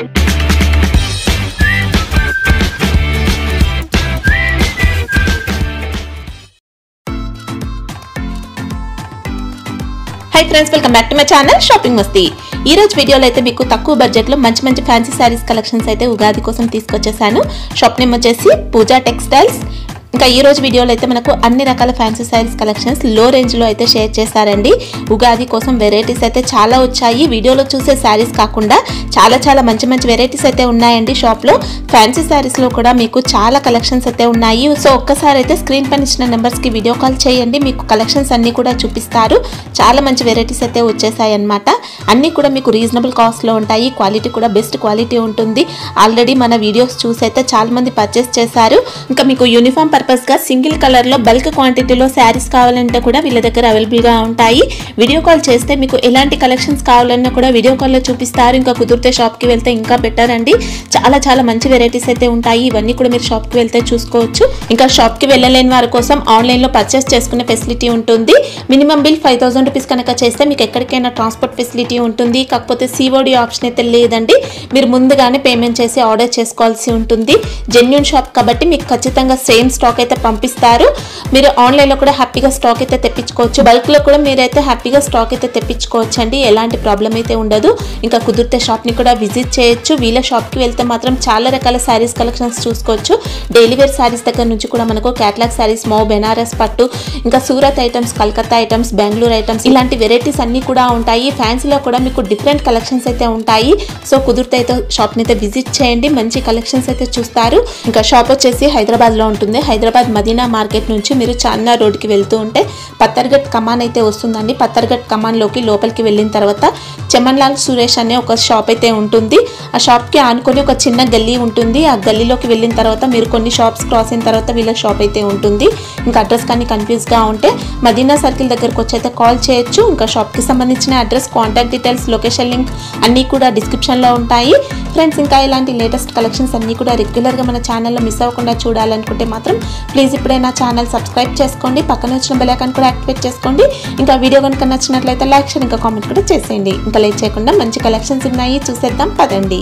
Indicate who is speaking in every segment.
Speaker 1: High friends welcome back to my channel shopping Masti ఈ రోజు వీడియోలో అయితే మీకు తక్కువ బడ్జెట్ లో మంచి మంచి ఫ్యాన్సీ శారీస్ కలెక్షన్స్ అయితే ఉగాది కోసం తీసుకొచ్చేసాను షాప్ నేమ్ వచ్చేసి పూజా టెక్స్టైల్స్ ఇంకా ఈ రోజు వీడియోలో అయితే మనకు అన్ని రకాల ఫ్యాన్సీ శారీస్ కలెక్షన్స్ లో రేంజ్ లో అయితే షేర్ చేశారండి ఉగాది కోసం వెరైటీస్ అయితే చాలా వచ్చాయి వీడియోలో చూసే శారీస్ కాకుండా చాలా చాలా మంచి మంచి వెరైటీస్ అయితే ఉన్నాయండి షాప్ లో ఫ్యాన్సీ శారీస్ లో కూడా మీకు చాలా కలెక్షన్స్ అయితే ఉన్నాయి సో ఒక్కసారి అయితే స్క్రీన్ పైన ఇచ్చిన నెంబర్స్ కి వీడియో కాల్ చేయండి మీకు కలెక్షన్స్ అన్ని కూడా చూపిస్తారు చాలా మంచి వెరైటీస్ అయితే వచ్చేసాయి అన్నమాట అన్ని కూడా మీకు రీజనబుల్ కాస్ట్ లో ఉంటాయి క్వాలిటీ కూడా బెస్ట్ క్వాలిటీ ఉంటుంది ఆల్రెడీ మన వీడియోస్ చూసి అయితే చాలా మంది పర్చేస్ చేశారు ఇంకా మీకు యూనిఫామ్ పర్పస్ గా సింగిల్ కలర్ లో బల్క్ క్వాంటిటీలో శారీస్ కావాలంటే కూడా వీళ్ళ దగ్గర అవైలబుల్ గా ఉంటాయి వీడియో కాల్ చేస్తే మీకు ఎలాంటి కలెక్షన్స్ కావాలన్నా కూడా వీడియో కాల్ లో చూపిస్తారు ఇంకా కుదిరితే షాప్ కి వెళ్తే ఇంకా బెటర్ అండి చాలా చాలా మంచి వెరైటీస్ అయితే ఉంటాయి ఇవన్నీ కూడా మీరు షాప్ కి వెళ్తే చూసుకోవచ్చు ఇంకా షాప్ కి వెళ్ళలేని వారి కోసం ఆన్లైన్ లో పర్చేస్ చేసుకునే ఫెసిలిటీ ఉంటుంది minimum bill five thousand rupees కనుక చేస్తే మీకు ఎక్కడికైనా ట్రాన్స్పోర్ట్ ఫెసిలిటీ ఉంటుంది కాకపోతే సిఓడి ఆప్షన్ అయితే లేదండి మీరు ముందుగానే పేమెంట్ చేసి ఆర్డర్ చేసుకోవాల్సి ఉంటుంది జెన్యున్ షాప్ కాబట్టి మీకు ఖచ్చితంగా సేమ్ స్టాక్ అయితే పంపిస్తారు మీరు ఆన్లైన్ లో కూడా హ్యాపీగా స్టాక్ అయితే తెప్పించుకోవచ్చు బల్క్ లో కూడా మీరైతే హ్యాపీగా స్టాక్ అయితే తెప్పించుకోవచ్చు అండి ఎలాంటి ప్రాబ్లం అయితే ఉండదు ఇంకా కుదిరితే షాప్ ని కూడా విజిట్ చేయొచ్చు వీళ్ళ షాప్ కి వెళ్తే మాత్రం చాలా రకాల శారీస్ కలెక్షన్స్ చూసుకోవచ్చు డైలీ వేర్ శారీస్ దగ్గర నుంచి కూడా మనకు క్యాట్లాగ్ శారీస్ మో బెనారస్ పట్టు ఇంకా Surat items Calcutta items Bengaluru items ఇలాంటి వెరైటీస్ అన్ని కూడా ఉంటాయి ఫ్యాన్సీలో కూడా మీకు డిఫరెంట్ కలెక్షన్స్ అయితే ఉంటాయి సో కుదిరితే అయితే షాప్ని అయితే విజిట్ చేయండి మంచి కలెక్షన్స్ అయితే చూస్తారు ఇంకా షాప్ వచ్చేసి హైదరాబాద్లో ఉంటుంది హైదరాబాద్ మదీనా మార్కెట్ నుంచి మీరు చార్మినార్ రోడ్కి వెళ్తూ ఉంటే పత్తర్గట్ కమాన్ అయితే వస్తుందండి పత్తర్గట్ కమాన్లోకి లోపలికి వెళ్ళిన తర్వాత చమన్లాల్ సురేష్ అనే ఒక షాప్ అయితే ఉంటుంది ఆ షాప్కి ఆనుకొని ఒక చిన్న గల్లీ ఉంటుంది ఆ గల్లీలోకి వెళ్ళిన తర్వాత మీరు కొన్ని షాప్స్ క్రాస్ అయిన తర్వాత వీళ్ళ షాప్ అయితే ఉంటుంది ఇంకా అడ్రస్ కానీ కన్ఫ్యూజ్గా ఉంటే మదీనా సర్కిల్ దగ్గరకు వచ్చి అయితే కాల్ చేయొచ్చు ఇంకా షాప్కి సంబంధించిన address contact details location link అన్నీ కూడా డిస్క్రిప్షన్లో ఉంటాయి ఫ్రెండ్స్ ఇంకా ఇలాంటి లేటెస్ట్ కలెక్షన్స్ అన్నీ కూడా రెగ్యులర్గా మన ఛానల్లో మిస్ అవ్వకుండా చూడాలనుకుంటే మాత్రం ప్లీజ్ ఇప్పుడే నా ఛానల్ సబ్స్క్రైబ్ చేసుకోండి పక్కన వచ్చిన బెల్ ఐకాన్ కూడా యాక్టివేట్ చేసుకోండి ఇంకా వీడియో కనుక నచ్చినట్లయితే లైక్ షేర్ ఇంకా కామెంట్ కూడా చేసేయండి ఇంకా లేట్ చేయకుండా మంచి కలెక్షన్స్ ఉన్నాయి చూసేద్దాం పదండి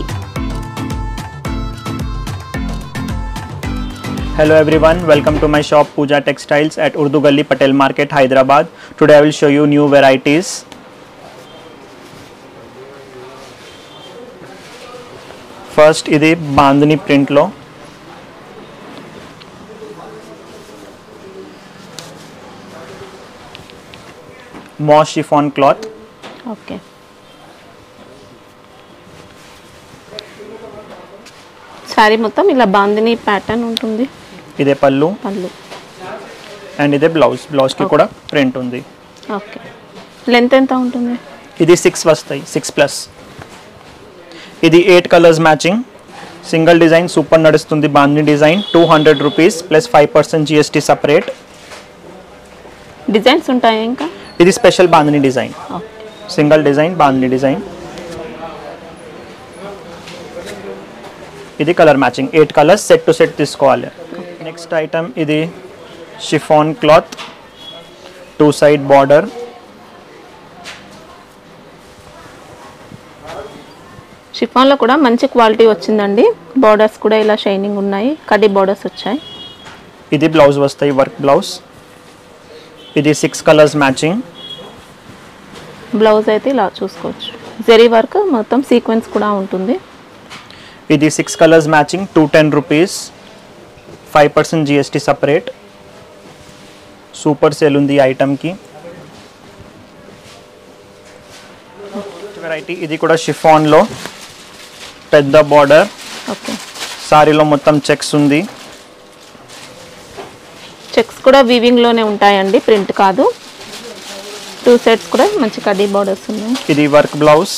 Speaker 2: Hello everyone, welcome to my shop Pooja Textiles at Urdu Gully Patel Market, Hyderabad. Today I will show you new varieties. First ఇది బాందిని ప్రింట్లో moss chiffon cloth
Speaker 1: okay sari మొత్తం ఇలా బాందిని ప్యాటర్న్ ఉంటుంది
Speaker 2: ఇదే పళ్ళు
Speaker 1: పళ్ళు
Speaker 2: అండ్ ఇదే బ్లౌజ్ బ్లౌజ్కి కూడా ప్రింట్ ఉంది
Speaker 1: ఓకే లెంత్ ఎంత ఉంటుంది
Speaker 2: ఇది సిక్స్ వస్తాయి సిక్స్ ప్లస్ ఇది eight colours matching single design super నడుస్తుంది Bandhani design two hundred rupees plus five percent GST separate
Speaker 1: designs ఉంటాయి ఇంకా
Speaker 2: ఇది special Bandhani design
Speaker 1: okay
Speaker 2: single design Bandhani design ఇది colour matching eight colours set to set తీసుకోవాలి next item ఇది chiffon cloth two side border
Speaker 1: షిఫాన్లో కూడా మంచి క్వాలిటీ వచ్చిందండి బార్డర్స్ కూడా ఇలా షైనింగ్ ఉన్నాయి కడ్డీ బార్డర్స్ వచ్చాయి
Speaker 2: ఇది బ్లౌజ్ వస్తాయి వర్క్ బ్లౌజ్ ఇది సిక్స్ కలర్స్ మ్యాచింగ్
Speaker 1: బ్లౌజ్ అయితే ఇలా చూసుకోవచ్చు జరీ వర్క్ మొత్తం సీక్వెన్స్ కూడా ఉంటుంది
Speaker 2: ఇది six colours matching two ten rupees five percent GST separate super sale ఉంది ఈ ఐటమ్కి వెరైటీ ఇది కూడా షిఫాన్లో పెద్ద బార్డర్
Speaker 1: ఓకే
Speaker 2: సారీలో మొత్తం చెక్స్ ఉంది
Speaker 1: చెక్స్ కూడా వీవింగ్లోనే ఉంటాయండి ప్రింట్ కాదు టూ సెట్స్ కూడా మంచి కడ్డీ బార్డర్స్ ఉన్నాయి
Speaker 2: ఇది వర్క్ బ్లౌజ్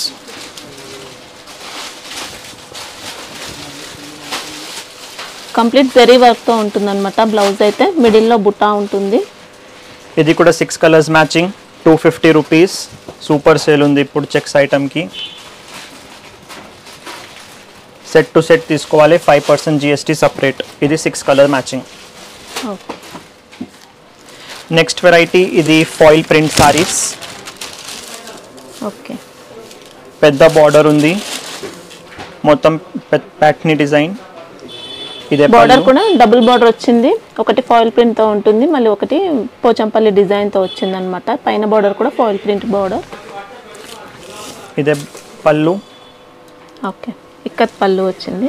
Speaker 1: కంప్లీట్ జరీ వర్క్తో ఉంటుందన్నమాట బ్లౌజ్ అయితే మిడిల్లో బుట్టా ఉంటుంది
Speaker 2: ఇది కూడా six colours matching two fifty rupees super sale ఉంది ఇప్పుడు చెక్స్ ఐటమ్కి సెట్ టు సెట్ తీసుకోవాలి ఫైవ్ పర్సెంట్ జిఎస్టీ సపరేట్ ఇది six colour matching
Speaker 1: okay
Speaker 2: next variety ఇది ఫాయిల్ ప్రింట్ సారీస్
Speaker 1: ఓకే
Speaker 2: పెద్ద బార్డర్ ఉంది మొత్తం ప్యాట్ని డిజైన్ ఇదే
Speaker 1: బార్డర్
Speaker 2: పళ్ళు
Speaker 1: కూడా డబుల్ బార్డర్ వచ్చింది ఒకటి ఫాయిల్ ప్రింట్ తో ఉంటుంది మళ్ళీ ఒకటి పోచంపల్లి డిజైన్ తో వచ్చింది అనమాట పైన బార్డర్ కూడా ఫాయిల్ ప్రింట్ బార్డర్
Speaker 2: ఇదే పళ్ళు
Speaker 1: ఓకే ఇక్కత్ పళ్ళు వచ్చింది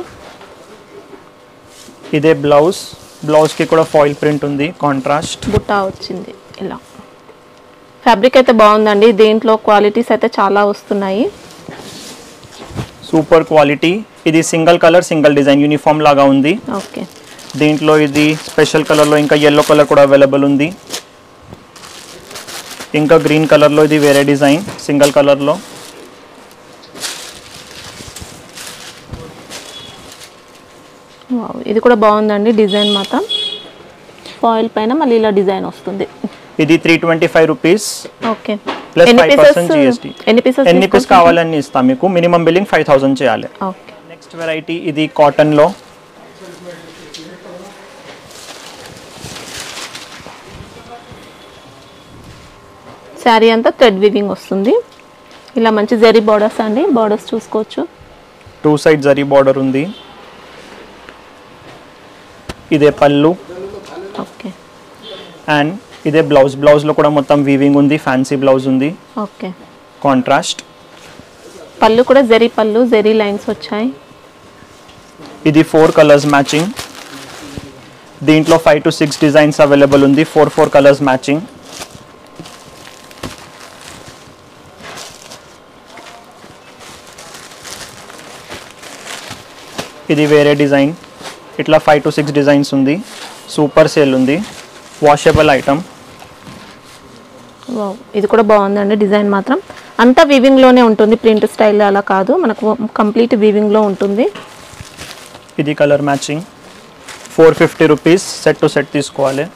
Speaker 2: ఇదే బ్లౌజ్ బ్లౌజ్కి కూడా ఫాయిల్ ప్రింట్ ఉంది కాంట్రాస్ట్
Speaker 1: బుట్టా వచ్చింది ఇలా ఫ్యాబ్రిక్ అయితే బాగుందండి దీంట్లో క్వాలిటీస్ అయితే చాలా వస్తున్నాయి
Speaker 2: సూపర్ క్వాలిటీ ఇది single colour single design uniform లాగా ఉంది
Speaker 1: ఓకే
Speaker 2: దీంట్లో ఇది స్పెషల్ కలర్లో ఇంకా ఎల్లో కలర్ కూడా అవైలబుల్ ఉంది ఇంకా గ్రీన్ కలర్లో ఇది వేరే డిజైన్ సింగిల్ కలర్లో
Speaker 1: వావ్, ఇది కూడా బాగుందండి డిజైన్ మాత్రం ఫాయిల్ పైన మళ్ళీ ఇలా డిజైన్ వస్తుంది
Speaker 2: ఇది three twenty five rupees
Speaker 1: okay
Speaker 2: Plus
Speaker 1: ఎన్ని
Speaker 2: 5%
Speaker 1: పీసెస్
Speaker 2: GST.
Speaker 1: ఎన్ని పీసెస్
Speaker 2: ఎన్ని పీస్ కావాలని ఇస్తాం మీకు మినిమం బిల్లింగ్ ఫైవ్ థౌసండ్ చేయాలి
Speaker 1: ఓకే
Speaker 2: నెక్స్ట్ వెరైటీ ఇది కాటన్లో
Speaker 1: శారీ అంతా థ్రెడ్ వివింగ్ వస్తుంది ఇలా మంచి జరీ బార్డర్స్ అండి బార్డర్స్ చూసుకోవచ్చు
Speaker 2: టూ సైడ్ జరీ బార్డర్ ఉంది ఇదే పళ్ళు
Speaker 1: ఓకే
Speaker 2: అండ్ ఇదే బ్లౌజ్ బ్లౌజ్లో కూడా మొత్తం వీవింగ్ ఉంది ఫ్యాన్సీ బ్లౌజ్ ఉంది
Speaker 1: ఓకే
Speaker 2: కాంట్రాస్ట్
Speaker 1: పళ్ళు కూడా జరీ పళ్ళు జరీ లైన్స్ వచ్చాయి
Speaker 2: ఇది ఫోర్ కలర్స్ మ్యాచింగ్ దీంట్లో five to six designs available ఉంది ఫోర్ ఫోర్ కలర్స్ మ్యాచింగ్ ఇది వేరే డిజైన్ ఇట్లా ఫైవ్ టు సిక్స్ డిజైన్స్ ఉంది సూపర్ సేల్ ఉంది వాషబుల్ ఐటమ్
Speaker 1: వావ్, ఇది కూడా బాగుందండి డిజైన్ మాత్రం అంతా వీవింగ్ లోనే ఉంటుంది ప్రింట్ స్టైల్ అలా కాదు మనకు కంప్లీట్ వీవింగ్ లో ఉంటుంది
Speaker 2: ఇది colour matching four fifty rupees set to set తీసుకోవాలి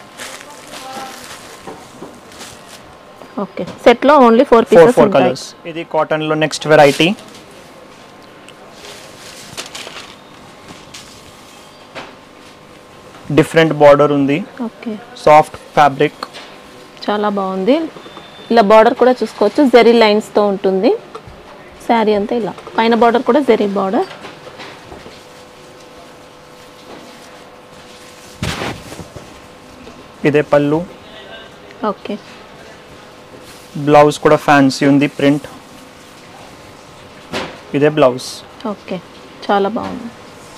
Speaker 1: ఓకే సెట్ లో only four
Speaker 2: four
Speaker 1: pieces
Speaker 2: four
Speaker 1: ఉంటాయి
Speaker 2: కలర్స్ ఇది కాటన్ లో నెక్స్ట్ వెరైటీ డిఫరెంట్ బార్డర్ ఉంది
Speaker 1: ఓకే
Speaker 2: సాఫ్ట్ ఫ్యాబ్రిక్
Speaker 1: చాలా బాగుంది ఇలా బార్డర్ కూడా చూసుకోవచ్చు జరీ లైన్స్ తో ఉంటుంది శారీ అంతా ఇలా పైన బార్డర్ కూడా జరీ బార్డర్
Speaker 2: ఇదే పళ్ళు
Speaker 1: ఓకే
Speaker 2: బ్లౌజ్ కూడా ఫ్యాన్సీ ఉంది ప్రింట్ ఇదే బ్లౌజ్
Speaker 1: ఓకే చాలా బాగుంది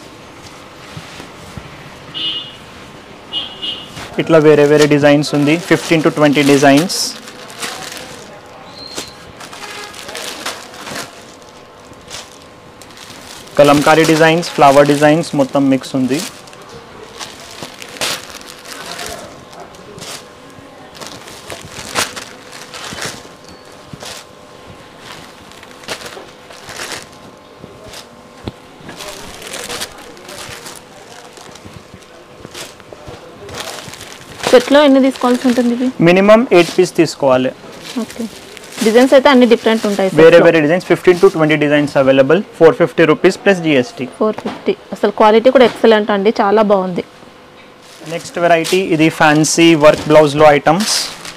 Speaker 2: ఇట్లా వేరే వేరే డిజైన్స్ ఉంది fifteen to twenty designs Kalamkari designs flower designs మొత్తం మిక్స్ ఉంది
Speaker 1: సెట్లో ఎన్ని తీసుకోవాల్సి ఉంటుంది ఇవి
Speaker 2: మినిమం ఎయిట్ పీస్ తీసుకోవాలి
Speaker 1: ఓకే డిజైన్స్ అయితే అన్ని డిఫరెంట్ ఉంటాయి
Speaker 2: వేరే వేరే designs fifteen to twenty designs available four fifty rupees plus GST
Speaker 1: four fifty అసలు క్వాలిటీ కూడా ఎక్సలెంట్ అండి చాలా బాగుంది
Speaker 2: నెక్స్ట్ వెరైటీ ఇది ఫ్యాన్సీ వర్క్ బ్లౌజ్లో ఐటమ్స్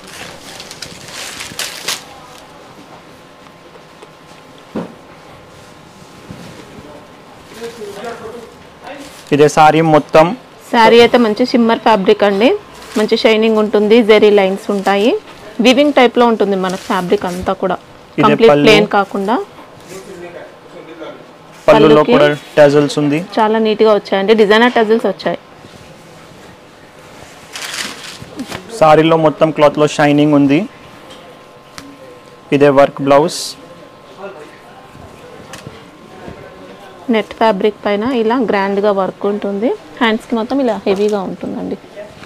Speaker 2: ఇదే సారీ మొత్తం
Speaker 1: శారీ అయితే మంచి షిమ్మర్ ఫ్యాబ్రిక్ అండి మంచి షైనింగ్ ఉంటుంది జెరీ లైన్స్ ఉంటాయి వివింగ్ టైప్ లో ఉంటుంది మనకు ఫ్యాబ్రిక్ అంతా కూడా
Speaker 2: ఇదే
Speaker 1: కంప్లీట్
Speaker 2: పళ్ళు.
Speaker 1: ప్లేన్ కాకుండా
Speaker 2: పళ్ళులో
Speaker 1: పళ్ళుకి.
Speaker 2: కూడా టజల్స్ ఉంది
Speaker 1: చాలా నీట్ గా వచ్చాయండి డిజైనర్ టజిల్స్ వచ్చాయి
Speaker 2: సారీలో మొత్తం క్లాత్లో షైనింగ్ ఉంది ఇదే వర్క్ బ్లౌజ్
Speaker 1: నెట్ ఫ్యాబ్రిక్ పైన ఇలా గ్రాండ్ గా వర్క్ ఉంటుంది హ్యాండ్స్ కి మొత్తం ఇలా హెవీగా ఉంటుందండి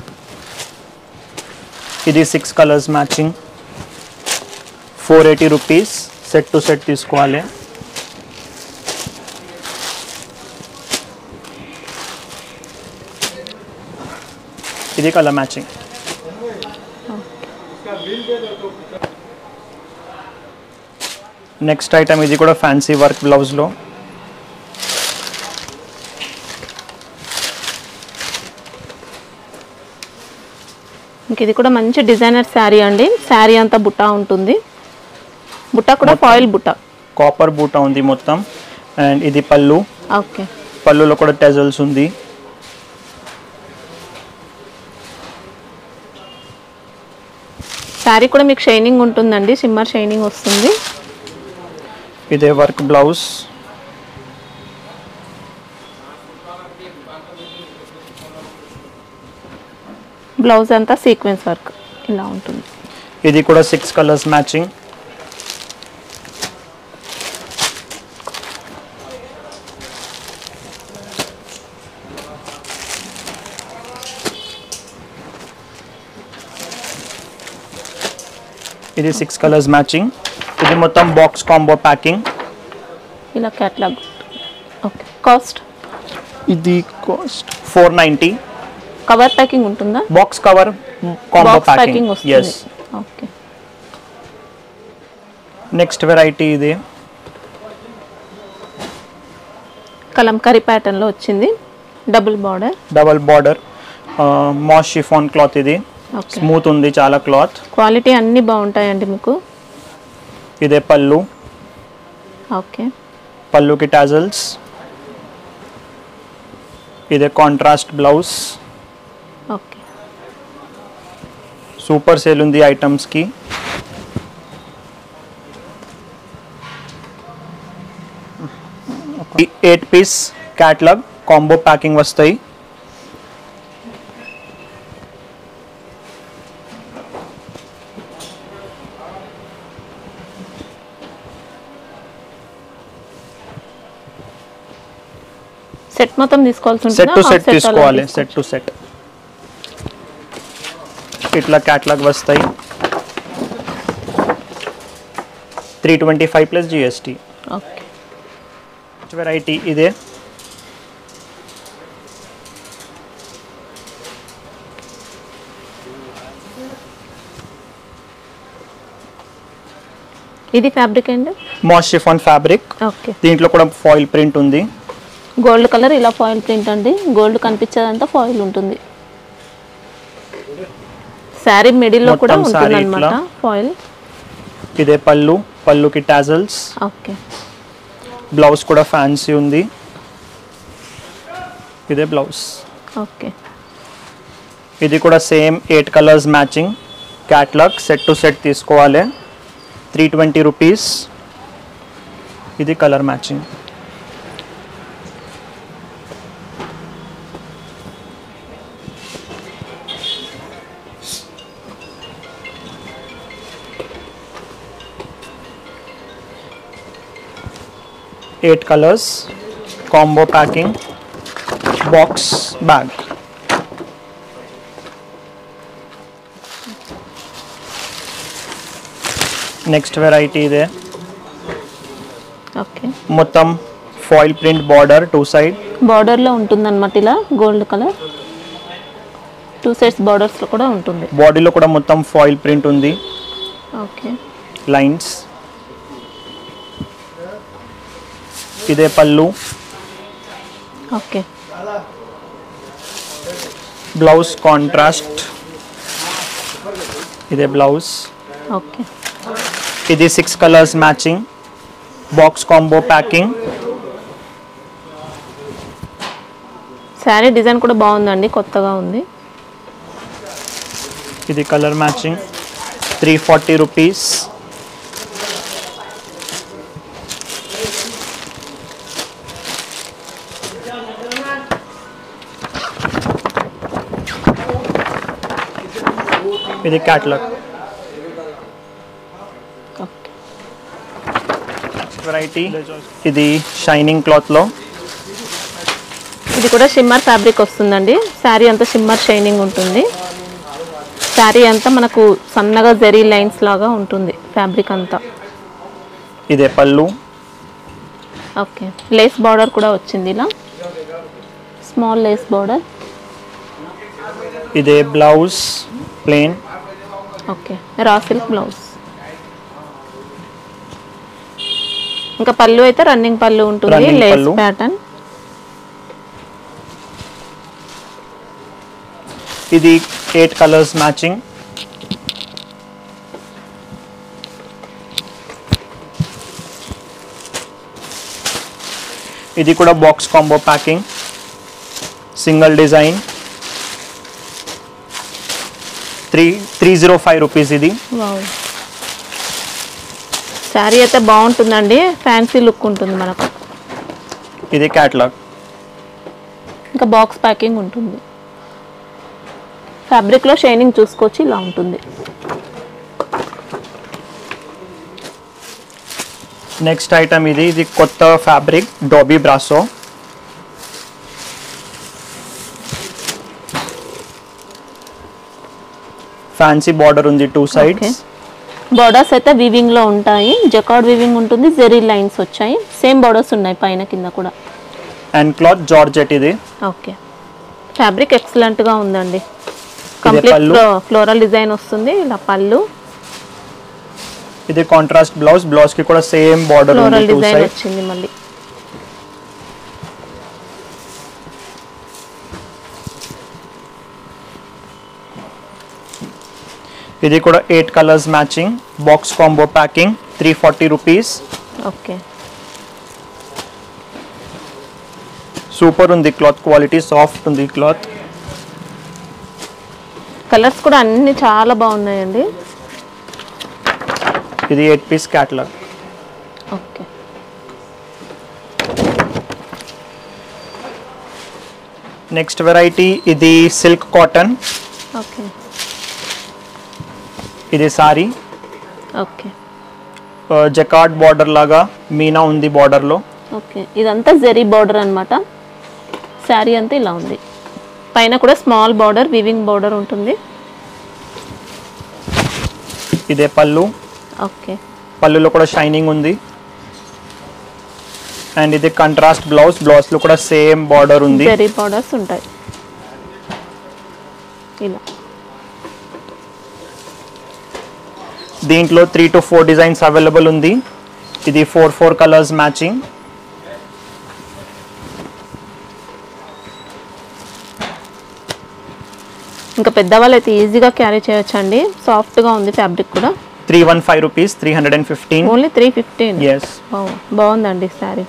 Speaker 2: ఇది six colours matching four eighty rupees set to set తీసుకోవాలి ఇది కలర్ మ్యాచింగ్ నెక్స్ట్ ఐటమ్ ఇది కూడా ఫ్యాన్సీ వర్క్ బ్లౌజ్లో
Speaker 1: ఇంక ఇది కూడా మంచి డిజైనర్ శారీ అండి శారీ అంతా బుట్ట ఉంటుంది బుట్ట కూడా ఫాయిల్ బుట్ట
Speaker 2: కాపర్ బూటా ఉంది మొత్తం అండ్ ఇది పళ్ళు
Speaker 1: ఓకే
Speaker 2: పళ్ళులో కూడా టెజల్స్ ఉంది
Speaker 1: శారీ కూడా మీకు షైనింగ్ ఉంటుందండి షిమ్మర్ షైనింగ్ వస్తుంది
Speaker 2: ఇదే వర్క్ బ్లౌజ్
Speaker 1: బ్లౌజ్ అంతా సీక్వెన్స్ వర్క్ ఇలా ఉంటుంది
Speaker 2: ఇది కూడా సిక్స్ కలర్స్ మ్యాచింగ్ ఇది సిక్స్ కలర్స్ మ్యాచింగ్ ఇది మొత్తం బాక్స్ కాంబో ప్యాకింగ్
Speaker 1: ఇలా క్యాట్లాగ్ ఓకే కాస్ట్
Speaker 2: ఇది cost four ninety
Speaker 1: cover packing ఉంటుందా
Speaker 2: box cover combo
Speaker 1: box packing
Speaker 2: packing
Speaker 1: వస్తుంది
Speaker 2: ఎస్
Speaker 1: ఓకే
Speaker 2: నెక్స్ట్ వెరైటీ ఇది
Speaker 1: కలంకరీ ప్యాటర్న్లో వచ్చింది double border
Speaker 2: double border moss chiffon cloth ఇది
Speaker 1: ఓకే
Speaker 2: స్మూత్ ఉంది చాలా క్లాత్
Speaker 1: క్వాలిటీ అన్నీ బాగుంటాయండి మీకు
Speaker 2: ఇదే పళ్ళు
Speaker 1: ఓకే
Speaker 2: పళ్ళుకి టాజల్స్ ఇదే contrast blouse
Speaker 1: okay
Speaker 2: super sale ఉంది ఐటమ్స్కి eight piece catalogue combo packing వస్తాయి
Speaker 1: సెట్ మొత్తం తీసుకోవాల్సి
Speaker 2: సెట్ టు
Speaker 1: ఉంటుందా?
Speaker 2: సెట్
Speaker 1: Half set అలా
Speaker 2: తీసుకోవాలి
Speaker 1: తీసుకో-
Speaker 2: సెట్ టు సెట్ ఇట్లా క్యాట్లాగ్ వస్తాయి three twenty five plus GST
Speaker 1: okay
Speaker 2: variety ఇదే
Speaker 1: ఇది ఫ్యాబ్రిక్ అండి
Speaker 2: మాస్ షిఫాన్ ఫ్యాబ్రిక్
Speaker 1: ఓకే
Speaker 2: దీంట్లో కూడా ఫాయిల్ ప్రింట్ ఉంది
Speaker 1: గోల్డ్ కలర్ ఇలా ఫాయిల్ ప్రింట్ అండి గోల్డ్ కనిపించేదంతా ఫాయిల్ ఉంటుంది శారీ మిడిల్లో కూడా
Speaker 2: మొత్తం
Speaker 1: ఉంటుంది
Speaker 2: saree
Speaker 1: అనమాట
Speaker 2: ఇట్లా.
Speaker 1: ఫాయిల్
Speaker 2: ఇదే పళ్ళు పళ్ళుకి టాజల్స్
Speaker 1: ఓకే
Speaker 2: బ్లౌజ్ కూడా ఫ్యాన్సీ ఉంది ఇదే బ్లౌజ్
Speaker 1: ఓకే
Speaker 2: ఇది కూడా same eight colours matching catalogue set to set తీసుకోవాలి త్రీ ట్వంటీ రూపీస్ ఇది colour matching eight colours combo packing box bag next variety ఇదే
Speaker 1: ఓకే
Speaker 2: మొత్తం foil print border two side
Speaker 1: బార్డర్లో ఉంటుంది అనమాట ఇలా గోల్డ్ కలర్ టూ సైడ్స్ బార్డర్స్లో కూడా ఉంటుంది
Speaker 2: బాడీలో కూడా మొత్తం ఫాయిల్ ప్రింట్ ఉంది
Speaker 1: ఓకే
Speaker 2: లైన్స్ ఇదే పళ్ళు
Speaker 1: ఓకే
Speaker 2: బ్లౌజ్ కాంట్రాస్ట్ ఇదే బ్లౌజ్
Speaker 1: ఓకే
Speaker 2: ఇది six colours matching box combo packing
Speaker 1: sari design కూడా బాగుందండి కొత్తగా ఉంది
Speaker 2: ఇది colour matching three forty rupees ఇది క్యాట్లాగ్
Speaker 1: ఓకే
Speaker 2: వెరైటీ ఇది షైనింగ్ క్లాత్లో
Speaker 1: ఇది కూడా షిమ్మర్ ఫ్యాబ్రిక్ వస్తుందండి శారీ అంతా షిమ్మర్ షైనింగ్ ఉంటుంది శారీ అంతా మనకు సన్నగా జరీ లైన్స్ లాగా ఉంటుంది ఫ్యాబ్రిక్ అంతా
Speaker 2: ఇదే పళ్ళు
Speaker 1: ఓకే లేస్ బార్డర్ కూడా వచ్చింది ఇలా స్మాల్ లేస్ బార్డర్
Speaker 2: ఇదే blouse plain
Speaker 1: okay raw silk blouse ఇంకా పళ్ళు అయితే రన్నింగ్ పళ్ళు ఉంటుంది
Speaker 2: Running
Speaker 1: లేస్
Speaker 2: పళ్ళు.
Speaker 1: ప్యాటర్న్
Speaker 2: ఇది ఎయిట్ కలర్స్ మ్యాచింగ్ ఇది కూడా box combo packing single design three three zero five rupees ఇది
Speaker 1: వావ్ శారీ అయితే బాగుంటుందండి ఫ్యాన్సీ లుక్ ఉంటుంది మనకు
Speaker 2: ఇది క్యాట్లాగ్
Speaker 1: ఇంకా బాక్స్ ప్యాకింగ్ ఉంటుంది ఫ్యాబ్రిక్లో షైనింగ్ చూసుకోవచ్చు ఇలా ఉంటుంది
Speaker 2: నెక్స్ట్ ఐటమ్ ఇది ఇది కొత్త fabric dobby brasso fancy border ఉంది టూ సైడ్స్
Speaker 1: బోర్డర్స్ అయితే వీవింగ్ లో ఉంటాయి జకార్డ్ వీవింగ్ ఉంటుంది జెరీ లైన్స్ వచ్చాయి సేమ్ బోర్డర్స్ ఉన్నాయి పైన కింద కూడా
Speaker 2: అండ్ క్లాత్ జార్జెట్ ఇది
Speaker 1: ఓకే ఫ్యాబ్రిక్ ఎక్సలెంట్ గా ఉందండి కంప్లీట్
Speaker 2: పళ్ళు.
Speaker 1: ఫ్లోరల్ డిజైన్ వస్తుంది ఇలా పళ్ళు
Speaker 2: ఇది కాంట్రాస్ట్ బ్లౌజ్ బ్లౌజ్ కి కూడా సేమ్ బార్డర్ ఉంది
Speaker 1: ఫ్లోరల్
Speaker 2: టూ
Speaker 1: డిజైన్
Speaker 2: సైడ్
Speaker 1: వచ్చింది మళ్ళీ
Speaker 2: ఇది కూడా eight colours matching box combo packing three forty rupees
Speaker 1: okay
Speaker 2: super ఉంది క్లాత్ క్వాలిటీ సాఫ్ట్ ఉంది క్లాత్
Speaker 1: కలర్స్ కూడా అన్ని చాలా బాగున్నాయండి
Speaker 2: ఇది eight piece catalogue
Speaker 1: okay
Speaker 2: next variety ఇది సిల్క్ కాటన్
Speaker 1: ఓకే
Speaker 2: ఇది సారీ
Speaker 1: ఓకే
Speaker 2: జకార్డ్ బార్డర్ లాగా మీనా ఉంది border లో
Speaker 1: ఓకే ఇదంతా జెరీ బార్డర్ అన్నమాట శారీ అంతా ఇలా ఉంది పైన కూడా స్మాల్ బార్డర్ వివింగ్ బార్డర్ ఉంటుంది
Speaker 2: ఇదే పళ్ళు
Speaker 1: ఓకే
Speaker 2: పళ్ళులో కూడా షైనింగ్ ఉంది అండ్ ఇది కంట్రాస్ట్ బ్లౌజ్ బ్లౌజ్ లో కూడా సేమ్ బార్డర్ ఉంది
Speaker 1: జెరీ బార్డర్స్ ఉంటాయి ఇలా
Speaker 2: దీంట్లో three to four designs available ఉంది ఇది ఫోర్ ఫోర్ కలర్స్ మ్యాచింగ్
Speaker 1: ఇంకా పెద్దవాళ్ళు అయితే ఈజీగా క్యారీ చేయొచ్చండి సాఫ్ట్గా ఉంది ఫ్యాబ్రిక్ కూడా
Speaker 2: three one five rupees three hundred and fifteen
Speaker 1: only three fifteen
Speaker 2: yes
Speaker 1: బాగుందండి శారీ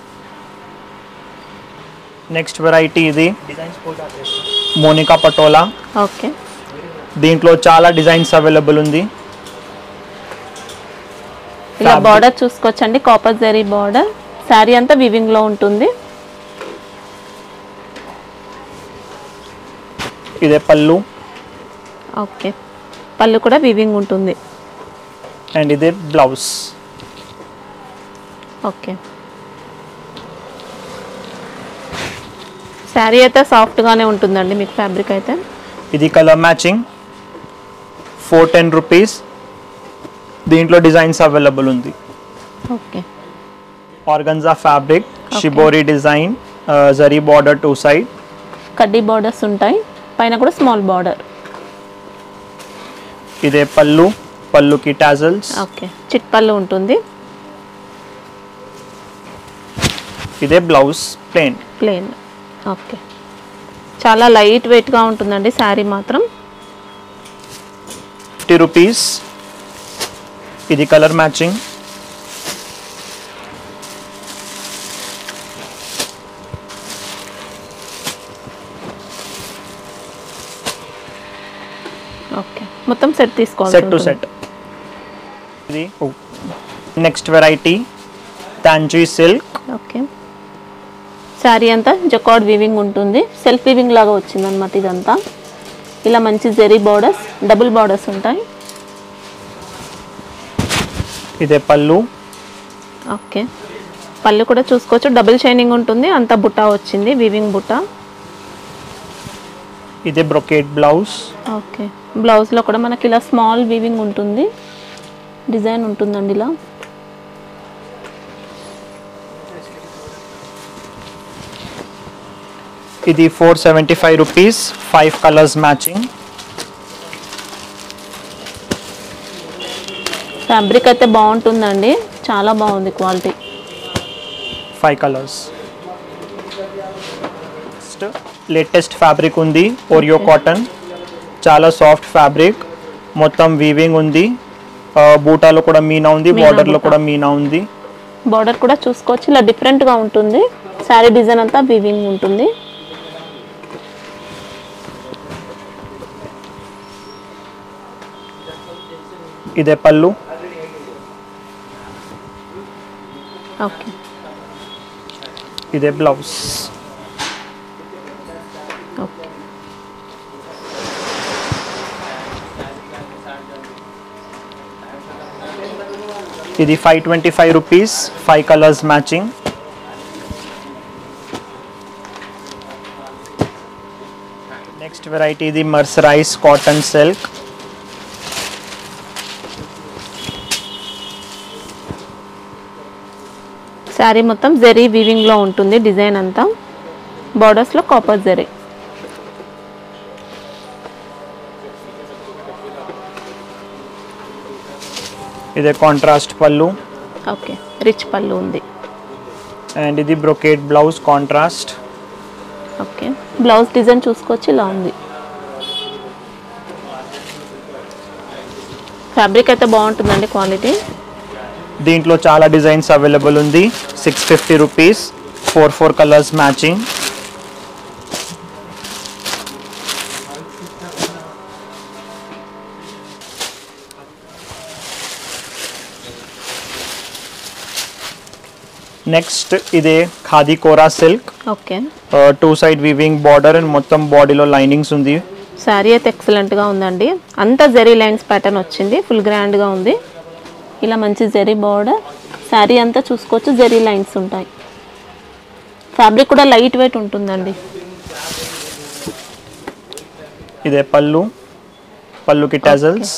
Speaker 2: నెక్స్ట్ వెరైటీ ఇది మోనికా పటోలా
Speaker 1: ఓకే
Speaker 2: దీంట్లో చాలా డిజైన్స్ అవైలబుల్ ఉంది
Speaker 1: ఇలా
Speaker 2: Fabric.
Speaker 1: బార్డర్ చూసుకోవచ్చండి కాపర్ జరీ బార్డర్ శారీ అంతా వివింగ్ లో ఉంటుంది
Speaker 2: ఇదే పళ్ళు
Speaker 1: ఓకే పళ్ళు కూడా వివింగ్ ఉంటుంది
Speaker 2: అండ్ ఇదే బ్లౌజ్
Speaker 1: ఓకే శారీ అయితే సాఫ్ట్గానే ఉంటుందండి మీకు ఫ్యాబ్రిక్ అయితే
Speaker 2: ఇది colour matching four ten rupees దీంట్లో డిజైన్స్ అవైలబుల్ ఉంది
Speaker 1: okay
Speaker 2: organza fabric shibori design zari border two side
Speaker 1: కడ్డీ బార్డర్స్ ఉంటాయి పైన కూడా స్మాల్ బార్డర్
Speaker 2: ఇదే పళ్ళు పళ్ళుకి టాజల్స్
Speaker 1: ఓకే చిట్ పళ్ళు ఉంటుంది
Speaker 2: ఇదే బ్లౌజ్ ప్లేన్
Speaker 1: ప్లెయిన్ ఓకే చాలా లైట్ వెయిట్గా ఉంటుందండి శారీ మాత్రం
Speaker 2: ఫిఫ్టీ రూపీస్ ఇది కలర్ మ్యాచింగ్
Speaker 1: ఓకే మొత్తం సెట్ తీసుకోవాలి
Speaker 2: సెట్ టు సెట్ ఇది నెక్స్ట్ వెరైటీ తాంజీ సిల్క్
Speaker 1: ఓకే శారీ అంతా జకార్డ్ వీవింగ్ ఉంటుంది సెల్ఫ్ వీవింగ్ లాగా వచ్చింది అనమాట ఇదంతా ఇలా మంచి జెరీ బార్డర్స్ డబుల్ బార్డర్స్ ఉంటాయి
Speaker 2: ఇదే పళ్ళు
Speaker 1: ఓకే పళ్ళు కూడా చూసుకోవచ్చు డబుల్ షైనింగ్ ఉంటుంది అంతా బుట్ట వచ్చింది వీవింగ్ బుట్ట
Speaker 2: ఇదే బ్రొకేట్ బ్లౌజ్
Speaker 1: ఓకే బ్లౌజ్లో కూడా మనకి ఇలా స్మాల్ వీవింగ్ ఉంటుంది డిజైన్ ఉంటుందండి ఇలా
Speaker 2: ఇది four seventy five rupees five colours matching
Speaker 1: fabric అయితే బాగుంటుందండి చాలా బాగుంది quality
Speaker 2: five colours latest fabric ఉంది ఓరియో కాటన్ చాలా సాఫ్ట్ ఫ్యాబ్రిక్ మొత్తం వీవింగ్ ఉంది ఆ, బూటాలో కూడా మీనా ఉంది
Speaker 1: మీనా
Speaker 2: బార్డర్లో
Speaker 1: బూటా.
Speaker 2: కూడా మీనా ఉంది
Speaker 1: బార్డర్ కూడా చూసుకోవచ్చు ఇలా డిఫరెంట్గా ఉంటుంది శారీ డిజైన్ అంతా వివింగ్ ఉంటుంది
Speaker 2: ఇదే పళ్ళు
Speaker 1: ఓకే
Speaker 2: ఇదే బ్లౌజ్
Speaker 1: ఓకే
Speaker 2: ఇది five twenty five rupees five colours matching next variety ఇది మర్సరైజ్ కాటన్ సిల్క్
Speaker 1: శారీ మొత్తం జరీ వీవింగ్లో ఉంటుంది డిజైన్ అంతా బార్డర్స్లో కాపర్ జరీ
Speaker 2: ఇదే కాంట్రాస్ట్ పళ్ళు
Speaker 1: ఓకే రిచ్ పళ్ళు ఉంది
Speaker 2: అండ్ ఇది brocade blouse contrast
Speaker 1: okay blouse design చూసుకోవచ్చు ఇలా ఉంది ఫ్యాబ్రిక్ అయితే బాగుంటుందండి క్వాలిటీ
Speaker 2: దీంట్లో చాలా డిజైన్స్ అవైలబుల్ ఉంది six fifty rupees four four colours matching next ఇదే khadi kora silk
Speaker 1: okay
Speaker 2: two side weaving border and మొత్తం బాడీలో లైనింగ్స్ ఉంది
Speaker 1: శారీ అయితే ఎక్సలెంట్గా ఉందండి అంతా జరీ లైన్స్ ప్యాటర్న్ వచ్చింది ఫుల్ గ్రాండ్గా ఉంది ఇలా మంచి జరీ బార్డర్ శారీ అంతా చూసుకోవచ్చు జరీ లైన్స్ ఉంటాయి ఫ్యాబ్రిక్ కూడా లైట్ వెయిట్ ఉంటుందండి
Speaker 2: ఇదే పళ్ళు పళ్ళుకి టజల్స్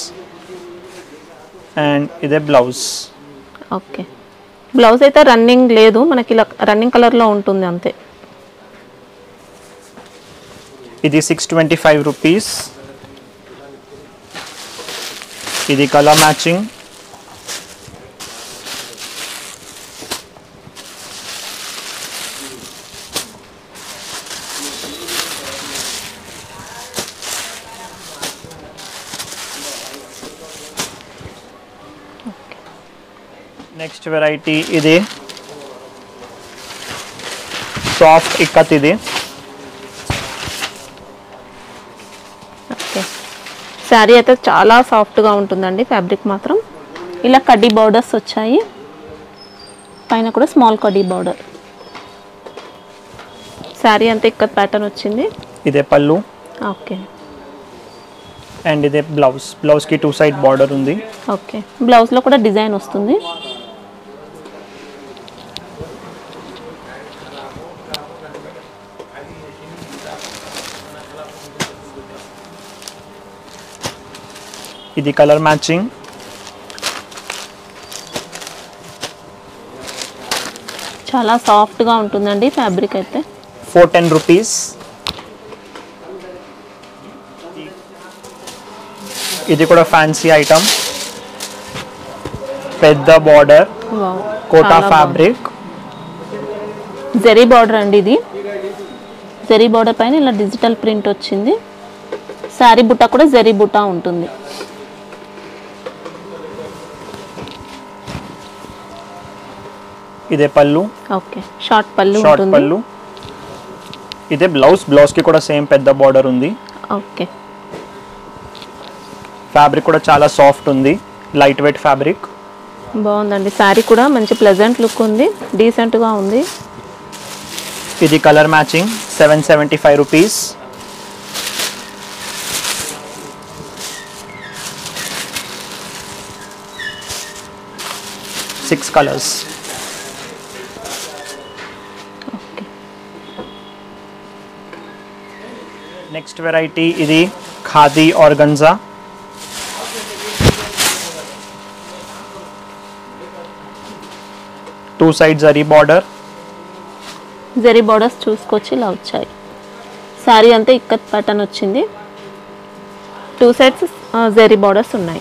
Speaker 2: అండ్ ఇదే బ్లౌజ్
Speaker 1: ఓకే బ్లౌజ్ అయితే రన్నింగ్ లేదు మనకి ఇలా రన్నింగ్ కలర్లో ఉంటుంది అంతే
Speaker 2: ఇది సిక్స్ ట్వంటీ ఫైవ్ రూపీస్ ఇది కలర్ మ్యాచింగ్ నెక్స్ట్ వెరైటీ ఇది సాఫ్ట్ ఇక్కత్ ఇది
Speaker 1: ఓకే శారీ అయితే చాలా సాఫ్ట్గా ఉంటుందండి ఫ్యాబ్రిక్ మాత్రం ఇలా కడ్డీ బార్డర్స్ వచ్చాయి పైన కూడా స్మాల్ కడ్డీ బార్డర్ శారీ అంతా ఇక్కడ ప్యాటర్న్ వచ్చింది
Speaker 2: ఇదే పళ్ళు
Speaker 1: ఓకే
Speaker 2: అండ్ ఇదే బ్లౌజ్ బ్లౌజ్కి టూ సైడ్ బార్డర్ ఉంది
Speaker 1: ఓకే బ్లౌజ్లో కూడా డిజైన్ వస్తుంది
Speaker 2: ఇది కలర్ మ్యాచింగ్
Speaker 1: చాలా సాఫ్ట్గా ఉంటుందండి ఫ్యాబ్రిక్ అయితే
Speaker 2: ఫోర్ టెన్ రూపీస్ ఇది కూడా ఫ్యాన్సీ ఐటమ్ పెద్ద బార్డర్
Speaker 1: వావ్,
Speaker 2: కోటా
Speaker 1: చాలా బాగుంది.
Speaker 2: ఫ్యాబ్రిక్
Speaker 1: జరీ బార్డర్ అండి ఇది జరీ బార్డర్ పైన ఇలా డిజిటల్ ప్రింట్ వచ్చింది శారీ బుట్ట కూడా జరీ బుట్ట ఉంటుంది
Speaker 2: ఇదే పళ్ళు
Speaker 1: ఓకే షార్ట్ పళ్ళు
Speaker 2: షార్ట్
Speaker 1: ఉంటుంది
Speaker 2: పళ్ళు ఇదే బ్లౌజ్ బ్లౌజ్కి కూడా సేమ్ పెద్ద బార్డర్ ఉంది
Speaker 1: ఓకే
Speaker 2: ఫ్యాబ్రిక్ కూడా చాలా సాఫ్ట్ ఉంది లైట్ వెయిట్ ఫ్యాబ్రిక్
Speaker 1: బాగుందండి శారీ కూడా మంచి ప్లెజెంట్ లుక్ ఉంది డీసెంట్గా ఉంది
Speaker 2: ఇది colour matching seven seventy five rupees six colours
Speaker 1: okay
Speaker 2: next variety ఇది khadi organza two side zari border
Speaker 1: zari borders చూసుకొచ్చి ఇలా వచ్చాయి శారీ అంతా ఇక్కత్ ప్యాటర్న్ వచ్చింది టూ సైడ్స్ జరీ బార్డర్స్ ఉన్నాయి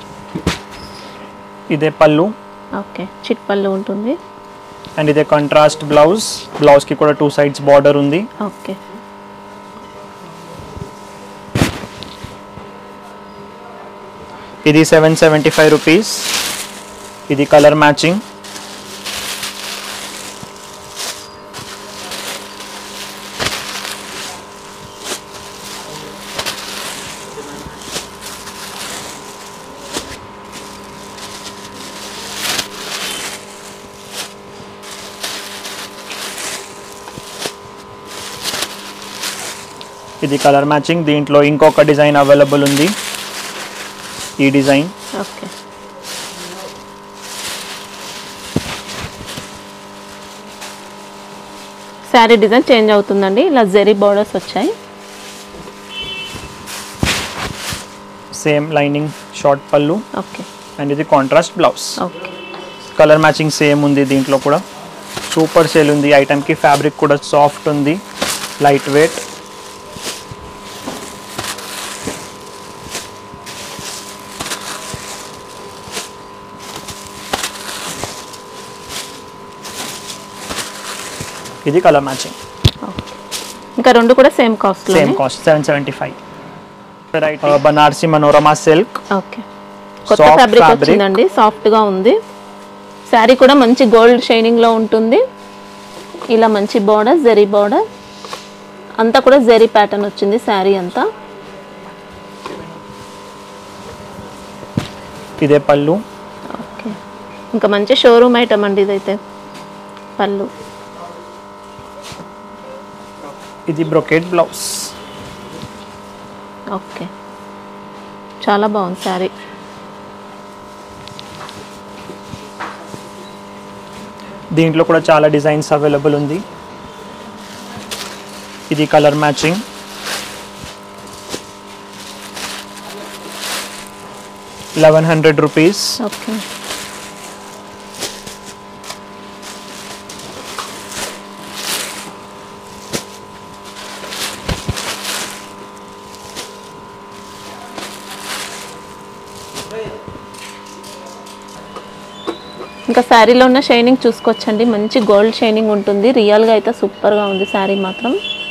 Speaker 2: ఇదే పళ్ళు
Speaker 1: ఓకే చిట్ పళ్ళు ఉంటుంది
Speaker 2: అండ్ ఇదే కాంట్రాస్ట్ బ్లౌజ్ బ్లౌజ్కి కూడా టూ సైడ్స్ బార్డర్ ఉంది
Speaker 1: ఓకే
Speaker 2: ఇది సెవెన్ సెవెంటీ ఫైవ్ రూపీస్ ఇది కలర్ మ్యాచింగ్ ఇది కలర్ మ్యాచింగ్ దీంట్లో ఇంకొక డిజైన్ అవైలబుల్ ఉంది ఈ design
Speaker 1: okay sari design change అవుతుందండి ఇలా జెరీ బోర్డర్స్ వచ్చాయి
Speaker 2: same lining short pallu
Speaker 1: okay
Speaker 2: and ఇది contrast blouse
Speaker 1: okay
Speaker 2: colour matching same ఉంది దీంట్లో కూడా సూపర్ సేల్ ఉంది ఐటమ్కి ఫ్యాబ్రిక్ కూడా సాఫ్ట్ ఉంది లైట్ వెయిట్ ఇది కలర్ మ్యాచింగ్
Speaker 1: ఓకే ఇంకా రెండు కూడా same cost
Speaker 2: same cost seven seventy five variety Banarasi Manorama silk
Speaker 1: okay కొత్త
Speaker 2: Soft
Speaker 1: ఫ్యాబ్రిక్
Speaker 2: fabric.
Speaker 1: వచ్చిందండి సాఫ్ట్గా ఉంది శారీ కూడా మంచి గోల్డ్ షైనింగ్లో ఉంటుంది ఇలా మంచి బార్డర్ జెరీ బార్డర్ అంతా కూడా జెరీ ప్యాటర్న్ వచ్చింది శారీ అంతా
Speaker 2: ఇదే పళ్ళు
Speaker 1: ఓకే ఇంకా మంచి షోరూమ్ ఐటమ్ అండి ఇదైతే పళ్ళు
Speaker 2: ఇది బ్రొకెట్ బ్లౌజ్
Speaker 1: ఓకే చాలా బాగుంది శారీ
Speaker 2: దీంట్లో కూడా చాలా డిజైన్స్ అవైలబుల్ ఉంది ఇది colour matching eleven hundred rupees
Speaker 1: okay ఇంకా శారీలో ఉన్న షైనింగ్ చూసుకోవచ్చండి మంచి గోల్డ్ షైనింగ్ ఉంటుంది రియల్గా అయితే సూపర్గా ఉంది శారీ మాత్రం